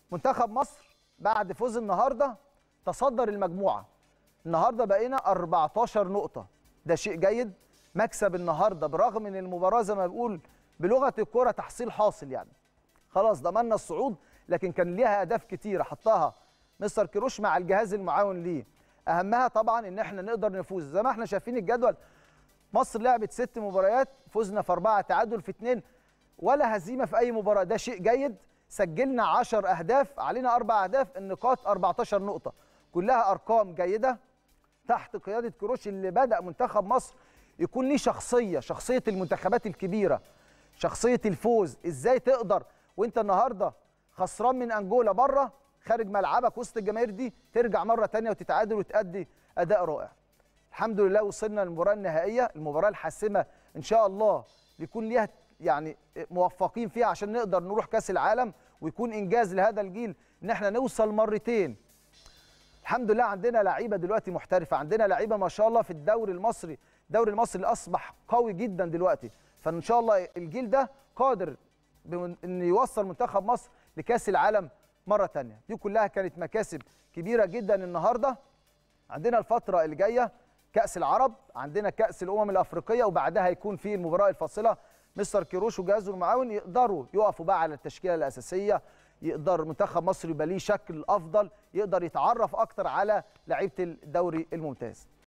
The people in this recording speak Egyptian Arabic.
منتخب مصر بعد فوز النهارده تصدر المجموعه النهارده بقينا 14 نقطه ده شيء جيد مكسب النهارده برغم ان المباراه زي ما بقول بلغه الكوره تحصيل حاصل يعني خلاص ضمننا الصعود لكن كان ليها اهداف كتيره حطها مستر كيروش مع الجهاز المعاون ليه اهمها طبعا ان احنا نقدر نفوز زي ما احنا شايفين الجدول مصر لعبت ست مباريات فزنا في اربعه تعادل في اثنين ولا هزيمه في اي مباراه ده شيء جيد سجلنا 10 اهداف علينا اربع اهداف النقاط 14 نقطه كلها ارقام جيده تحت قياده كروش اللي بدا منتخب مصر يكون ليه شخصيه شخصيه المنتخبات الكبيره شخصيه الفوز ازاي تقدر وانت النهارده خسران من انجولا بره خارج ملعبك وسط الجماهير دي ترجع مره تانية وتتعادل وتأدي اداء رائع الحمد لله وصلنا للمباراه النهائيه المباراه الحاسمه ان شاء الله يكون ليها يعني موفقين فيها عشان نقدر نروح كاس العالم ويكون انجاز لهذا الجيل ان احنا نوصل مرتين الحمد لله عندنا لعيبه دلوقتي محترفه عندنا لعيبه ما شاء الله في الدوري المصري الدوري المصري اللي اصبح قوي جدا دلوقتي فان شاء الله الجيل ده قادر ان يوصل منتخب مصر لكاس العالم مره ثانيه دي كلها كانت مكاسب كبيره جدا النهارده عندنا الفتره اللي جايه كاس العرب عندنا كاس الامم الافريقيه وبعدها هيكون في المباراه الفاصله مستر كيروش وجهازه المعاون يقدروا يقفوا بقى على التشكيله الاساسيه يقدر منتخب مصر يبقى ليه شكل افضل يقدر يتعرف اكتر على لعيبه الدوري الممتاز